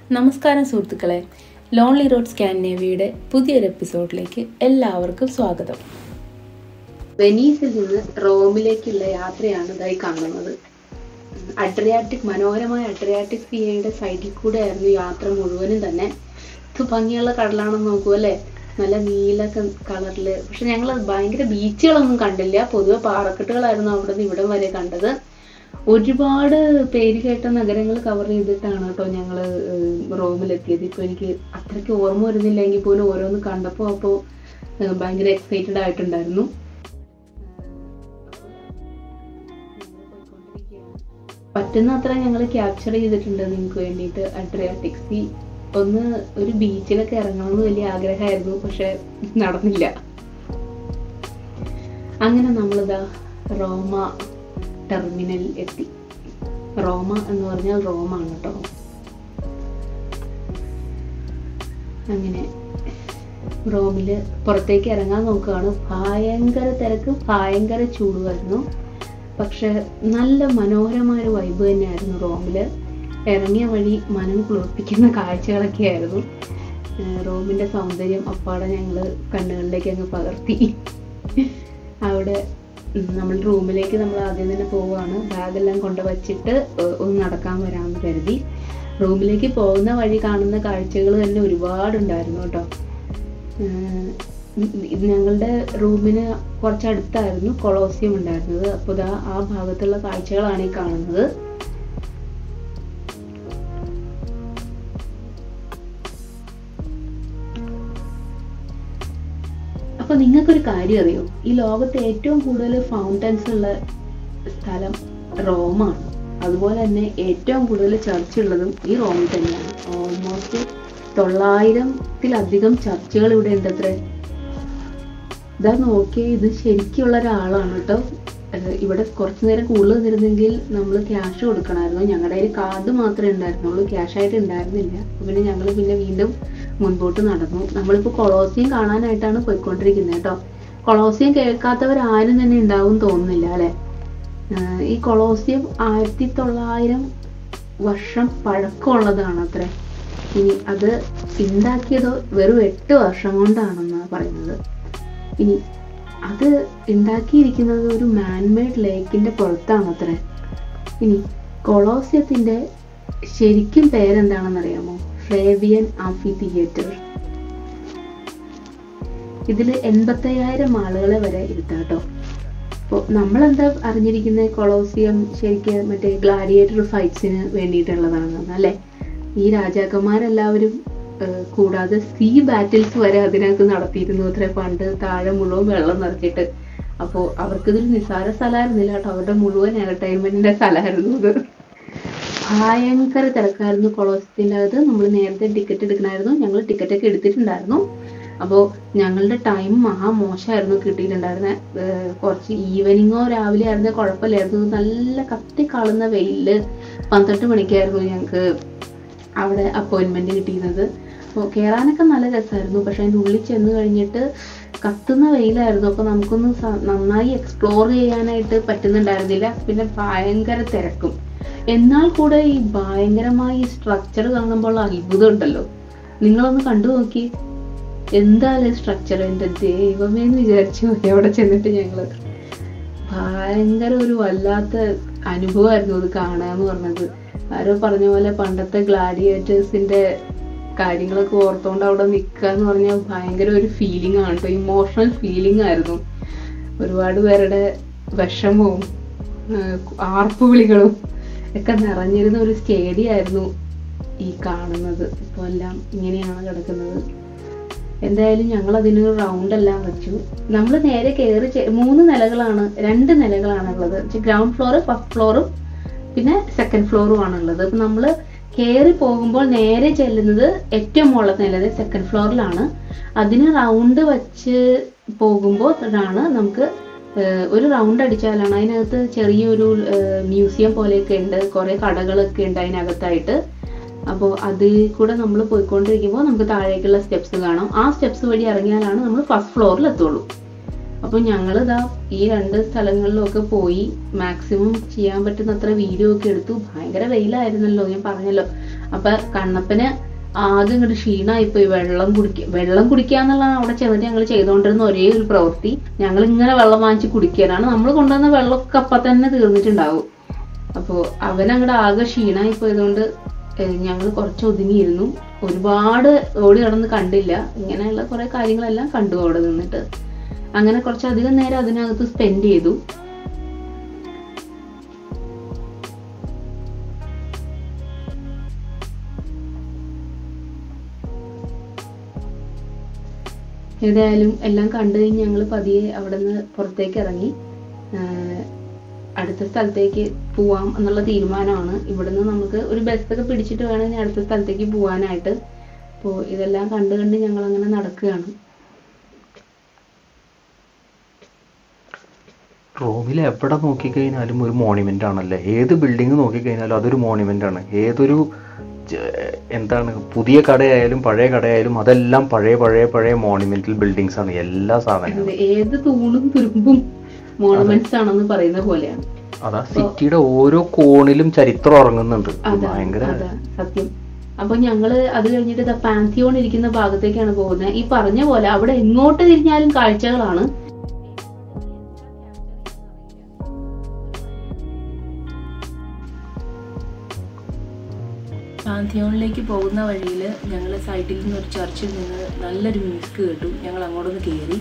നമസ്കാരം സുഹൃത്തുക്കളെ lonely road സ്കാൻഡിനേവിയുടെ പുതിയൊരു എപ്പിസോഡിലേക്ക് എല്ലാവർക്കും സ്വാഗതം വെനീസിൽ നിന്ന് റോമിലേക്കുള്ള യാത്രയാണ് ഇതായി കാണുന്നത് അഡ്രിയാറ്റിക് മനോഹരമായ അഡ്രിയാറ്റിക് സിയയുടെ സൈഡിൽ കൂടെ ആയിരുന്നു യാത്ര മുഴുവനും തന്നെ ഇത് ഭംഗിയുള്ള കടലാണെന്ന് നോക്കൂ അല്ലേ നല്ല നീല കളറില് പക്ഷെ ഞങ്ങൾ ഭയങ്കര ബീച്ചുകളൊന്നും കണ്ടില്ല പൊതുവെ പാറക്കെട്ടുകളായിരുന്നു അവിടെ നിന്ന് ഇവിടം വരെ കണ്ടത് ഒരുപാട് പേര് കേട്ട നഗരങ്ങൾ കവർ ചെയ്തിട്ടാണ് കേട്ടോ ഞങ്ങൾ റോമിലെത്തിയത് ഇപ്പൊ എനിക്ക് അത്രയ്ക്ക് ഓർമ്മ വരുന്നില്ലെങ്കിൽ പോലും ഓരോന്ന് കണ്ടപ്പോൾ അപ്പോൾ ഭയങ്കര എക്സൈറ്റഡ് ആയിട്ടുണ്ടായിരുന്നു പറ്റുന്ന അത്ര ഞങ്ങൾ ക്യാപ്ചർ ചെയ്തിട്ടുണ്ട് നിങ്ങൾക്ക് വേണ്ടിയിട്ട് അഡ്രിയാറ്റിക് സി ഒന്ന് ഒരു ബീച്ചിലൊക്കെ ഇറങ്ങണമെന്ന് വലിയ ആഗ്രഹമായിരുന്നു പക്ഷെ നടന്നില്ല അങ്ങനെ നമ്മളിതാ റോമ ടെർമിനൽ എത്തി റോമ എന്ന് പറഞ്ഞാൽ റോമാണ് കേട്ടോ അങ്ങനെ റോമില് പുറത്തേക്ക് ഇറങ്ങാൻ നോക്കുകയാണ് ഭയങ്കര തിരക്ക് ഭയങ്കര ചൂടുമായിരുന്നു പക്ഷെ നല്ല മനോഹരമായ ഒരു വൈബ് തന്നെയായിരുന്നു റോമില് ഇറങ്ങിയ വഴി മനം കുളിർപ്പിക്കുന്ന കാഴ്ചകളൊക്കെ ആയിരുന്നു റോമിന്റെ സൗന്ദര്യം അപ്പാടെ ഞങ്ങള് കണ്ണുകളിലേക്ക് അങ്ങ് പകർത്തി അവിടെ നമ്മൾ റൂമിലേക്ക് നമ്മൾ ആദ്യം തന്നെ പോവുകയാണ് ബാഗെല്ലാം കൊണ്ട് വച്ചിട്ട് ഒന്ന് നടക്കാൻ വരാമെന്ന് കരുതി റൂമിലേക്ക് പോകുന്ന വഴി കാണുന്ന കാഴ്ചകൾ തന്നെ ഒരുപാടുണ്ടായിരുന്നു കേട്ടോ ഞങ്ങളുടെ റൂമിന് കുറച്ചടുത്തായിരുന്നു കൊളോസിയം ഉണ്ടായിരുന്നത് അപ്പോൾ ഇതാ ആ ഭാഗത്തുള്ള കാഴ്ചകളാണ് ഈ കാണുന്നത് അപ്പൊ നിങ്ങൾക്കൊരു കാര്യം അറിയോ ഈ ലോകത്ത് ഏറ്റവും കൂടുതൽ ഫൗണ്ടൻസ് ഉള്ള സ്ഥലം റോമാണ് അതുപോലെ തന്നെ ഏറ്റവും കൂടുതൽ ചർച്ച് ഉള്ളതും ഈ റോമിൽ തന്നെയാണ് ഓൾമോസ്റ്റ് തൊള്ളായിരത്തിലധികം ചർച്ചുകൾ ഇവിടെ ഉണ്ട് അത്രേ ഇതാ നോക്കിയേ ഇത് ശരിക്കുള്ള ഒരാളാണ് കേട്ടോ ഇവിടെ കുറച്ചു നേരം കൂടുതൽ നിന്നിരുന്നെങ്കിൽ നമ്മൾ ക്യാഷ് കൊടുക്കണമായിരുന്നു ഞങ്ങളുടെ കയ്യിൽ കാർഡ് മാത്രമേ ഉണ്ടായിരുന്നുള്ളൂ ക്യാഷ് ആയിട്ട് ഉണ്ടായിരുന്നില്ല പിന്നെ ഞങ്ങൾ പിന്നെ വീണ്ടും മുൻപോട്ട് നടന്നു നമ്മളിപ്പോൾ കൊളോസിയം കാണാനായിട്ടാണ് പോയിക്കൊണ്ടിരിക്കുന്നത് കേട്ടോ കൊളോസിയം കേൾക്കാത്തവരാരും തന്നെ ഉണ്ടാവും തോന്നുന്നില്ല അല്ലെ ഈ കൊളോസിയം ആയിരത്തി തൊള്ളായിരം വർഷം പഴക്കമുള്ളതാണ് അത്രേ ഇനി അത് ഉണ്ടാക്കിയതോ വെറും എട്ട് വർഷം കൊണ്ടാണെന്നാണ് പറയുന്നത് ഇനി അത് ഉണ്ടാക്കിയിരിക്കുന്നത് ഒരു മാൻമെയ്ഡ് ലേക്കിന്റെ പുറത്താണ് അത്രേ ഇനി കൊളോസിയത്തിന്റെ ശരിക്കും പേരെന്താണെന്ന് അറിയാമോ ഫ്ലേവിയൻ ആംഫി തിയേറ്റർ ഇതിൽ എൺപത്തയ്യായിരം ആളുകളെ വരെ ഇരുത്താം കേട്ടോ അപ്പോൾ നമ്മളെന്താ അറിഞ്ഞിരിക്കുന്നത് കൊളോസിയം ശരിക്കും മറ്റേ ഗ്ലാഡിയേറ്റർ ഫൈറ്റ്സിന് വേണ്ടിയിട്ടുള്ളതാണെന്ന് അല്ലേ ഈ രാജാക്കന്മാരെല്ലാവരും കൂടാതെ സീ ബാറ്റിൽസ് വരെ അതിനകത്ത് നടത്തിയിരുന്നു അത്ര പണ്ട് താഴെ മുഴുവൻ വെള്ളം നിറച്ചിട്ട് അപ്പോൾ അവർക്കിതൊരു നിസ്സാര സ്ഥലമായിരുന്നില്ല കേട്ടോ അവരുടെ മുഴുവൻ എന്റർടൈൻമെന്റിന്റെ സ്ഥലമായിരുന്നു ഇത് ഭയങ്കര തിരക്കായിരുന്നു കൊളോസത്തിന്റെ അകത്ത് നമ്മൾ നേരത്തെ ടിക്കറ്റ് എടുക്കണമായിരുന്നു ഞങ്ങൾ ടിക്കറ്റ് ഒക്കെ എടുത്തിട്ടുണ്ടായിരുന്നു അപ്പോൾ ഞങ്ങളുടെ ടൈം മഹാ മോശമായിരുന്നു കിട്ടിയിട്ടുണ്ടായിരുന്നത് കുറച്ച് ഈവനിങ്ങോ രാവിലെ ആയിരുന്നേ കുഴപ്പമില്ലായിരുന്നു നല്ല കത്തി കളന്ന വെയിലില് പന്ത്രണ്ട് മണിക്കായിരുന്നു ഞങ്ങൾക്ക് അവിടെ അപ്പോയിൻമെന്റ് കിട്ടിയിരുന്നത് അപ്പോൾ കയറാനൊക്കെ നല്ല രസമായിരുന്നു പക്ഷെ അതിൻ്റെ ഉള്ളിൽ ചെന്ന് കഴിഞ്ഞിട്ട് കത്തുന്ന വെയിലായിരുന്നു അപ്പോൾ നമുക്കൊന്ന് നന്നായി എക്സ്പ്ലോർ ചെയ്യാനായിട്ട് പറ്റുന്നുണ്ടായിരുന്നില്ല പിന്നെ ഭയങ്കര തിരക്കും എന്നാൽ കൂടെ ഈ ഭയങ്കരമായ ഈ സ്ട്രക്ചർ കാണുമ്പോൾ അത്ഭുതം ഉണ്ടല്ലോ നിങ്ങളൊന്ന് കണ്ടു നോക്കി എന്തായാലും സ്ട്രക്ചർ എൻ്റെ ദൈവമേ എന്ന് വിചാരിച്ചു അവിടെ ചെന്നിട്ട് ഞങ്ങള് ഭയങ്കര ഒരു വല്ലാത്ത അനുഭവമായിരുന്നു അത് കാണാന്ന് പറഞ്ഞത് ആരോ പറഞ്ഞ പോലെ പണ്ടത്തെ ഗ്ലാഡിയേറ്റേഴ്സിന്റെ കാര്യങ്ങളൊക്കെ ഓർത്തോണ്ട് അവിടെ നിൽക്കുക എന്ന് പറഞ്ഞാൽ ഭയങ്കര ഒരു ഫീലിംഗ് ആണ് കേട്ടോ ഇമോഷണൽ ഫീലിംഗ് ആയിരുന്നു ഒരുപാട് പേരുടെ വിഷമവും ആർപ്പുവിളികളും ഒക്കെ നിറഞ്ഞിരുന്ന ഒരു സ്റ്റേഡിയം ആയിരുന്നു ഈ കാണുന്നത് ഇപ്പോൾ എല്ലാം ഇങ്ങനെയാണ് കിടക്കുന്നത് എന്തായാലും ഞങ്ങൾ അതിനൊരു റൗണ്ട് എല്ലാം വെച്ചു നമ്മൾ നേരെ കയറി മൂന്ന് നിലകളാണ് രണ്ട് നിലകളാണ് ഉള്ളത് ഗ്രൗണ്ട് ഫ്ലോർ ഫസ്റ്റ് ഫ്ലോറും പിന്നെ സെക്കൻഡ് ഫ്ലോറും ആണ് ഉള്ളത് അപ്പൊ നമ്മൾ കയറി പോകുമ്പോൾ നേരെ ചെല്ലുന്നത് ഏറ്റവും മുകളിലത്തെ നില സെക്കൻഡ് ഫ്ലോറിലാണ് അതിന് റൗണ്ട് വെച്ച് പോകുമ്പോൾ ആണ് നമുക്ക് ഒരു റൗണ്ട് അടിച്ചാലാണ് അതിനകത്ത് ചെറിയൊരു മ്യൂസിയം പോലെയൊക്കെ ഉണ്ട് കുറെ കടകളൊക്കെ ഉണ്ട് അതിനകത്തായിട്ട് അപ്പോൾ അതിൽ കൂടെ നമ്മൾ പോയിക്കൊണ്ടിരിക്കുമ്പോൾ നമുക്ക് താഴേക്കുള്ള സ്റ്റെപ്സ് കാണാം ആ സ്റ്റെപ്സ് വഴി ഇറങ്ങിയാലാണ് നമ്മൾ ഫസ്റ്റ് ഫ്ലോറിൽ എത്തുള്ളൂ അപ്പോൾ ഞങ്ങളിതാ ഈ രണ്ട് സ്ഥലങ്ങളിലൊക്കെ പോയി മാക്സിമം ചെയ്യാൻ പറ്റുന്ന അത്ര വീഡിയോ ഒക്കെ എടുത്തു ഭയങ്കര വെയിലായിരുന്നല്ലോ ഞാൻ പറഞ്ഞല്ലോ അപ്പൊ കണ്ണപ്പന് ആകെ ഇങ്ങോട്ട് ക്ഷീണമായിപ്പോയി വെള്ളം കുടിക്കുക വെള്ളം കുടിക്കുക എന്നുള്ളതാണ് അവിടെ ചെന്നിട്ട് ഞങ്ങൾ ചെയ്തുകൊണ്ടിരുന്ന ഒരേ ഒരു പ്രവൃത്തി ഞങ്ങൾ ഇങ്ങനെ വെള്ളം വാങ്ങിച്ച് കുടിക്കാനാണ് നമ്മൾ കൊണ്ടുവന്ന വെള്ളമൊക്കെ അപ്പം തന്നെ തീർന്നിട്ടുണ്ടാവും അപ്പോൾ അവനങ്ങടെ ആകെ ക്ഷീണമായി പോയതുകൊണ്ട് ഞങ്ങൾ കുറച്ച് ഒതുങ്ങിയിരുന്നു ഒരുപാട് ഓടി നടന്ന് കണ്ടില്ല ഇങ്ങനെയുള്ള കുറെ കാര്യങ്ങളെല്ലാം കണ്ടു അവിടെ നിന്നിട്ട് അങ്ങനെ കുറച്ചധികം നേരം അതിനകത്ത് സ്പെൻഡ് ചെയ്തു ഏതായാലും എല്ലാം കണ്ടു കഴിഞ്ഞ് ഞങ്ങൾ പതിയെ അവിടെ നിന്ന് പുറത്തേക്ക് ഇറങ്ങി ആഹ് അടുത്ത സ്ഥലത്തേക്ക് പോവാം എന്നുള്ള തീരുമാനമാണ് ഇവിടുന്ന് നമുക്ക് ഒരു ബസ്സൊക്കെ പിടിച്ചിട്ട് വേണം ഇനി അടുത്ത സ്ഥലത്തേക്ക് പോവാനായിട്ട് അപ്പോൾ ഇതെല്ലാം കണ്ട് കണ്ട് ഞങ്ങൾ അങ്ങനെ നടക്കുകയാണ് റോമിൽ എവിടെ നോക്കിക്കഴിഞ്ഞാലും ഒരു മോണിമെന്റ് ആണല്ലേ ഏത് ബിൽഡിംഗ് നോക്കിക്കഴിഞ്ഞാലും അതൊരു മോണിമെന്റ് ആണ് ഏതൊരു ജ- എന്താണ് പുതിയ കടയായാലും പഴയ കടയായാലും അതെല്ലാം പഴയ പഴയ പഴയ മോണിമെന്റൽ ബിൽഡിങ്സ് ആണ് എല്ലാ സാധനങ്ങളും ഇത് ഏത് തൂണും തുരുമ്പും മോണമെന്റ്സ് ആണെന്ന് പറയുന്ന പോലെയാണ് അതാ സിറ്റിയുടെ ഓരോ കോണിലും ചരിത്രം ഉറങ്ങുന്നുണ്ട് ഇത് അതാ ഭയങ്കര അതാ സത്യം അപ്പൊ ഞങ്ങള് അത് കഴിഞ്ഞിട്ട് ഇതാ പാൻതിയോൺ ഇരിക്കുന്ന ഭാഗത്തേക്കാണ് പോകുന്നത് ഈ പറഞ്ഞ പോലെ അവിടെ എങ്ങോട്ട് തിരിഞ്ഞാലും കാഴ്ചകളാണ് പാന്തിയോണിലേക്ക് പോകുന്ന വഴിയിൽ ഞങ്ങൾ സൈഡിൽ നിന്ന് ഒരു ചർച്ചിൽ നിന്ന് നല്ലൊരു മ്യൂസിക് കേട്ടു ഞങ്ങൾ അങ്ങോട്ടൊന്ന് കയറി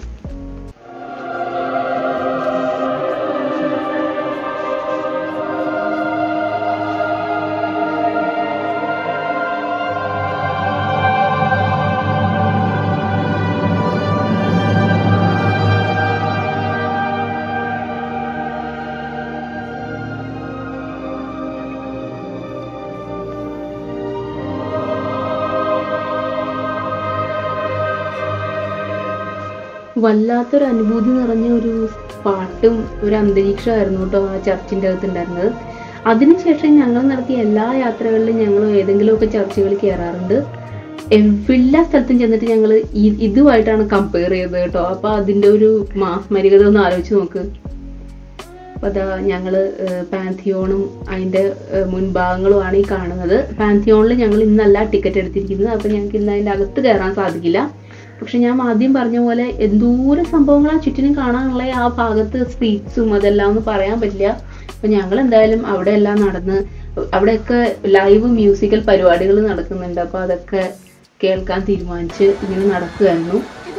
വല്ലാത്തൊരു അനുഭൂതി നിറഞ്ഞ ഒരു പാട്ടും ഒരു അന്തരീക്ഷമായിരുന്നു കേട്ടോ ആ ചർച്ചിന്റെ അകത്ത് ഉണ്ടായിരുന്നത് അതിനുശേഷം ഞങ്ങൾ നടത്തിയ എല്ലാ യാത്രകളിലും ഞങ്ങൾ ഏതെങ്കിലുമൊക്കെ ചർച്ചുകളിൽ കയറാറുണ്ട് എല്ലാ സ്ഥലത്തും ചെന്നിട്ട് ഞങ്ങൾ ഇതുമായിട്ടാണ് കമ്പയർ ചെയ്തത് കേട്ടോ അപ്പൊ അതിന്റെ ഒരു മാസ്മരികത ഒന്ന് ആലോചിച്ച് നോക്ക് അപ്പൊ അതാ ഞങ്ങള് ഏഹ് പാൻതിയോണും അതിന്റെ ഏഹ് മുൻഭാഗങ്ങളുമാണ് ഈ കാണുന്നത് പാൻതിയോണിൽ ഞങ്ങൾ ഇന്നല്ല ടിക്കറ്റ് എടുത്തിരിക്കുന്നത് അപ്പൊ ഞങ്ങൾക്ക് ഇന്ന് അതിന്റെ അകത്ത് കയറാൻ സാധിക്കില്ല പക്ഷെ ഞാൻ ആദ്യം പറഞ്ഞ പോലെ എന്തോരം സംഭവങ്ങളാ ചുറ്റിനും കാണാനുള്ള ആ ഭാഗത്ത് സ്ട്രീറ്റ്സും അതെല്ലാം ഒന്നും പറയാൻ പറ്റില്ല അപ്പൊ ഞങ്ങൾ എന്തായാലും അവിടെ എല്ലാം നടന്ന് അവിടെയൊക്കെ ലൈവ് മ്യൂസിക്കൽ പരിപാടികൾ നടക്കുന്നുണ്ട് അപ്പൊ അതൊക്കെ കേൾക്കാൻ തീരുമാനിച്ച് ഇങ്ങനെ നടക്കുകയായിരുന്നു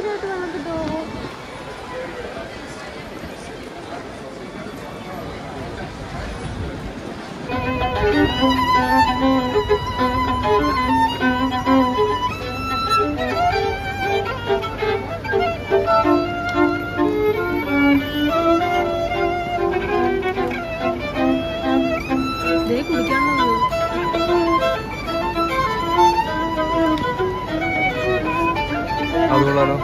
അതുകൊള്ളാലോ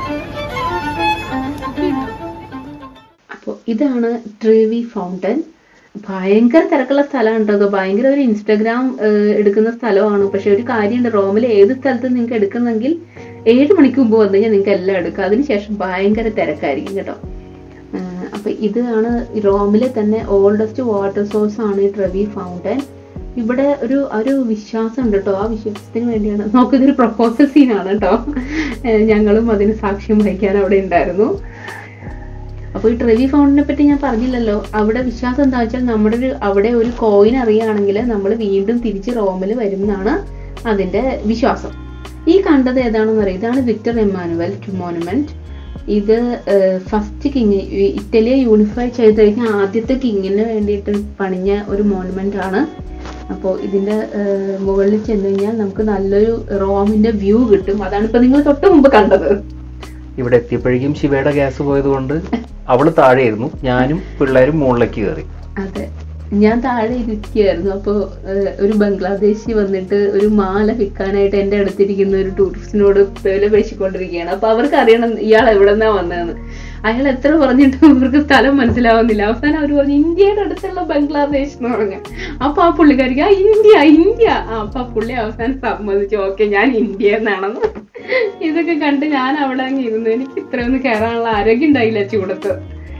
അപ്പോൾ ഇതാണ് ട്രീവി ഫൗണ്ടൻ ഭയങ്കര തിരക്കുള്ള സ്ഥലമാണ് കേട്ടോ ഇത് ഭയങ്കര ഒരു ഇൻസ്റ്റഗ്രാം ഏഹ്, എടുക്കുന്ന സ്ഥലമാണ് പക്ഷെ ഒരു കാര്യമുണ്ട് റോമിൽ ഏത് സ്ഥലത്ത് നിങ്ങൾക്ക് എടുക്കുന്നെങ്കിൽ ഏഴ് മണിക്ക് മുമ്പ് വന്നു കഴിഞ്ഞാൽ നിങ്ങൾക്ക് എല്ലാം എടുക്കാം അതിനുശേഷം ഭയങ്കര തിരക്കായിരിക്കും കേട്ടോ ഏഹ്, അപ്പൊ ഇതാണ് റോമിലെ തന്നെ ഓൾഡസ്റ്റ് വാട്ടർ സോഴ്സ് ആണ് ഈ ട്രെവി ഫൗണ്ടൻ ഇവിടെ ഒരു ഒരു വിശ്വാസം ഉണ്ട് കേട്ടോ ആ വിശ്വാസത്തിന് വേണ്ടിയാണ് നമുക്കിതൊരു പ്രപ്പോസൽ സീനാണ് കേട്ടോ ഏഹ്, ഞങ്ങളും അതിന് സാക്ഷ്യം വഹിക്കാൻ അവിടെ ഉണ്ടായിരുന്നു അപ്പൊ ഈ ട്രെവി ഫൗണ്ടിനെ പറ്റി ഞാൻ പറഞ്ഞില്ലല്ലോ അവിടെ വിശ്വാസം എന്താ വെച്ചാൽ നമ്മുടെ ഒരു അവിടെ ഒരു കോയിൻ അറിയുകയാണെങ്കിൽ നമ്മൾ വീണ്ടും തിരിച്ച് റോമിൽ വരും എന്നാണ് അതിന്റെ വിശ്വാസം ഈ കണ്ടത് ഏതാണെന്ന് അറിയാം ഇതാണ് വിക്ടർ എമ്മാനുവൽ മോണുമെന്റ് ഇത് ഫസ്റ്റ് കിങ് ഇറ്റലിയെ യൂണിഫൈ ചെയ്ത് കഴിഞ്ഞ ആദ്യത്തെ കിങ്ങിന് വേണ്ടിയിട്ട് പണിഞ്ഞ ഒരു മോണുമെന്റ് ആണ് അപ്പോൾ ഇതിന്റെ ഏഹ്, മുകളിൽ ചെന്ന് കഴിഞ്ഞാൽ നമുക്ക് നല്ലൊരു റോമിന്റെ വ്യൂ കിട്ടും അതാണ് ഇപ്പൊ നിങ്ങൾ തൊട്ട് മുമ്പ് കണ്ടത് ഇവിടെ എത്തിയപ്പോഴേക്കും ശിവയുടെ ഗ്യാസ് പോയത് കൊണ്ട് അവള് താഴെയായിരുന്നു ഞാനും പിള്ളേരും മുകളിലേക്ക് കയറി അതെ ഞാൻ താഴെ ഇരിക്കുകയായിരുന്നു അപ്പോൾ ഒരു ബംഗ്ലാദേശി വന്നിട്ട് ഒരു മാല വിൽക്കാനായിട്ട് എൻ്റെ അടുത്തിരിക്കുന്ന ഒരു ടൂറിസ്റ്റിനോട് വില പേശിക്കൊണ്ടിരിക്കുകയാണ് അപ്പൊ അവർക്ക് അറിയണം ഇയാൾ എവിടെ നിന്നാ വന്നതെന്ന് അയാൾ എത്ര പറഞ്ഞിട്ടും ഇവർക്ക് സ്ഥലം മനസ്സിലാവുന്നില്ല അവസാനം അവർ പറഞ്ഞു ഇന്ത്യയുടെ അടുത്തുള്ള ബംഗ്ലാദേശ് എന്ന് പറഞ്ഞു അപ്പൊ ആ പുള്ളിക്കാരിക്ക് ആ ഇന്ത്യ ഇന്ത്യ ആ അപ്പൊ ആ പുള്ളി അവസാനം സമ്മതിച്ചു ഓക്കെ ഞാൻ ഇന്ത്യ എന്നാണെന്ന് ഇതൊക്കെ കണ്ട് ഞാൻ അവിടെ അങ്ങ് ഇരുന്നു എനിക്ക് ഇത്രയൊന്നും കയറാനുള്ള ആരോഗ്യം ഉണ്ടായില്ല ചൂടത്ത്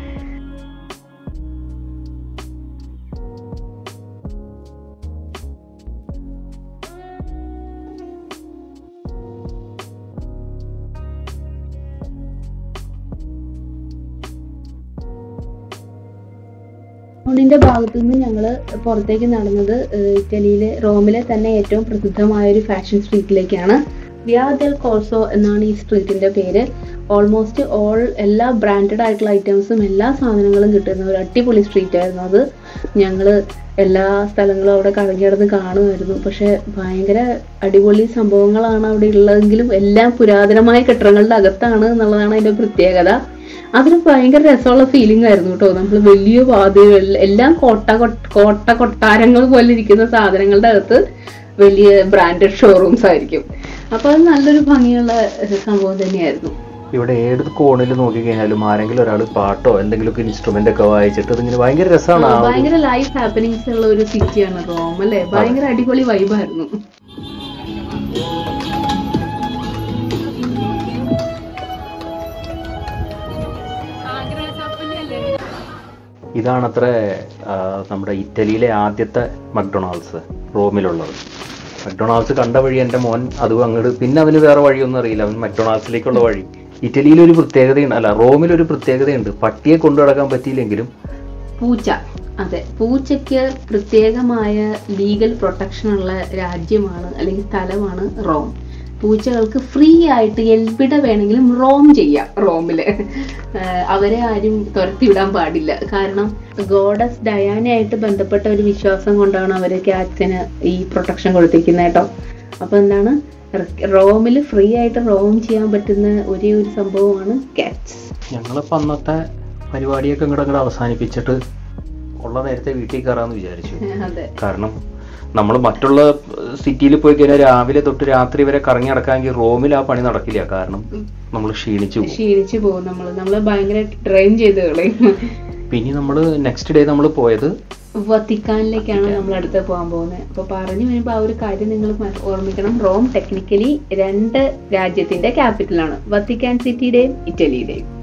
ടൗണിന്റെ ഭാഗത്തു നിന്ന് ഞങ്ങൾ പുറത്തേക്ക് നടന്നത് ഏഹ്, ഇറ്റലിയിലെ റോമിലെ തന്നെ ഏറ്റവും പ്രസിദ്ധമായ ഒരു ഫാഷൻ സ്ട്രീറ്റിലേക്കാണ് വിയാ ദെൽ കോർസോ എന്നാണ് ഈ സ്ട്രീറ്റിന്റെ പേര് ഓൾമോസ്റ്റ് ഓൾ എല്ലാ ബ്രാൻഡഡ് ആയിട്ടുള്ള ഐറ്റംസും എല്ലാ സാധനങ്ങളും കിട്ടുന്ന ഒരു അടിപൊളി സ്ട്രീറ്റ് ആയിരുന്നു അത് ഞങ്ങൾ എല്ലാ സ്ഥലങ്ങളും അവിടെ കറങ്ങി നടന്ന് കാണുമായിരുന്നു പക്ഷെ ഭയങ്കര അടിപൊളി സംഭവങ്ങളാണ് അവിടെ ഉള്ളതെങ്കിലും എല്ലാം പുരാതനമായ കെട്ടിടങ്ങളുടെ അകത്താണ് എന്നുള്ളതാണ് അതിന്റെ പ്രത്യേകത അതിന് ഭയങ്കര രസമുള്ള ഫീലിംഗ് ആയിരുന്നു കേട്ടോ നമ്മൾ വലിയ വാതിലുകൾ എല്ലാം കോട്ട കൊട്ട്- കോട്ട കൊട്ടാരങ്ങൾ പോലെ ഇരിക്കുന്ന സാധനങ്ങളുടെ അകത്ത് വലിയ ബ്രാൻഡഡ് ഷോറൂംസ് ആയിരിക്കും അപ്പൊ അത് നല്ലൊരു ഭംഗിയുള്ള ഏഹ്, സംഭവം തന്നെയായിരുന്നു ഇവിടെ ഏത് കോണിൽ നോക്കിക്കഴിഞ്ഞാലും ആരെങ്കിലും ഒരാൾ പാട്ടോ എന്തെങ്കിലുമൊക്കെ ഇൻസ്ട്രുമെന്റ് ഒക്കെ വായിച്ചിട്ട് ഇതിങ്ങനെ ഭയങ്കര രസമാണ് ആ, ആ ഒരു ഭയങ്കര ലൈഫ് ഹാപ്പനിങ്സ് ഉള്ള ഒരു സിറ്റിയാണ് റോം അല്ലേ ഭയങ്കര അടിപൊളി വൈബായിരുന്നു ഇതാണത്ര ആ, നമ്മുടെ ഇറ്റലിയിലെ ആദ്യത്തെ മക്ഡൊണാൾഡ്സ് റോമിലുള്ളത് മക്ഡൊണാൾഡ്സ് കണ്ട വഴി എൻ്റെ മോൻ അതും അങ്ങോട്ട് പിന്നെ അവന് വേറെ വഴിയൊന്നും അറിയില്ല അവൻ മക്ഡൊണാൾഡ്സിലേക്കുള്ള വഴി ഇറ്റലിയിൽ ഒരു പ്രത്യേകതയുണ്ട് അല്ല റോമിലൊരു പ്രത്യേകതയുണ്ട് പട്ടിയെ കൊണ്ടു നടക്കാൻ പറ്റിയില്ലെങ്കിലും പൂച്ച അതെ പൂച്ചയ്ക്ക് പ്രത്യേകമായ ലീഗൽ പ്രൊട്ടക്ഷൻ ഉള്ള രാജ്യമാണ് അല്ലെങ്കിൽ സ്ഥലമാണ് റോം പൂച്ചകൾക്ക് ഫ്രീ ആയിട്ട് എവിടെ വേണമെങ്കിലും റോം ചെയ്യാം റോമില് ആഹ് അവരെ ആരും തുരത്തി വിടാൻ പാടില്ല കാരണം ഗോഡസ് ഡയാനയായിട്ട് ബന്ധപ്പെട്ട ഒരു വിശ്വാസം കൊണ്ടാണ് അവര് ക്യാറ്റ്സിന് ഈ പ്രൊട്ടക്ഷൻ കൊടുത്തിരിക്കുന്നത് കേട്ടോ അപ്പൊ എന്താണ് റോമിൽ ഫ്രീ ആയിട്ട് റോം ചെയ്യാൻ പറ്റുന്ന ഒരേ ഒരു സംഭവമാണ് ക്യാറ്റ്സ് ഞങ്ങളിപ്പോൾ അന്നത്തെ പരിപാടിയൊക്കെ ഇങ്ങോട്ട് അങ്ങോട്ട് അവസാനിപ്പിച്ചിട്ട് ഉള്ള നേരത്തെ വീട്ടിൽ കയറാമെന്ന് വിചാരിച്ചു അതെ കാരണം നമ്മൾ മറ്റുള്ള സിറ്റിയിൽ പോയി കഴിഞ്ഞാൽ രാവിലെ തൊട്ട് രാത്രി വരെ കറങ്ങി നടക്കാമെങ്കിൽ റോമിൽ ആ പണി നടക്കില്ല കാരണം നമ്മൾ ക്ഷീണിച്ചു പോകും ക്ഷീണിച്ചു പോകും നമ്മള് നമ്മള് ഭയങ്കര ട്രെയിൻ ചെയ്ത് കളയും പിന്നെ നമ്മൾ നെക്സ്റ്റ് ഡേ നമ്മൾ പോയത് വത്തിക്കാനിലേക്കാണ് നമ്മൾ അടുത്ത് പോകാൻ പോകുന്നത് അപ്പൊ പറഞ്ഞു വരുമ്പോൾ ആ ഒരു കാര്യം നിങ്ങൾ ഓർമ്മിക്കണം റോം ടെക്നിക്കലി രണ്ട് രാജ്യത്തിന്റെ ക്യാപിറ്റലാണ് വത്തിക്കാൻ സിറ്റിയുടെയും ഇറ്റലിയുടെയും